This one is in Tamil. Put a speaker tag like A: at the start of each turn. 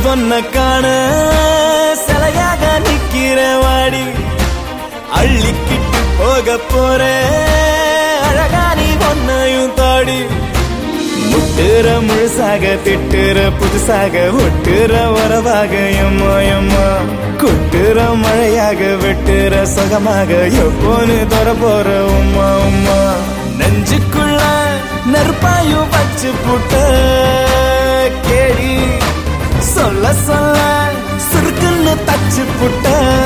A: பொண்ண காண சிலையாக நிக்கிற வாடி அள்ளிக்கிட்டு போக போற அழகா நீ பொண்ணையும் தாடி முட்டுற முழுசாக திட்டுற புதுசாக ஒட்டுற உறவாக எம்மா எம்மா கொட்டுற மழையாக வெட்டுற சுகமாக எப்போன்னு தர போற உம்மா உம்மா நெஞ்சுக்குள்ள நெருப்பாயும் வச்சு புட்ட கேடி சொல்ல சொல்ல சுருக்குன்னு தச்சு புட்ட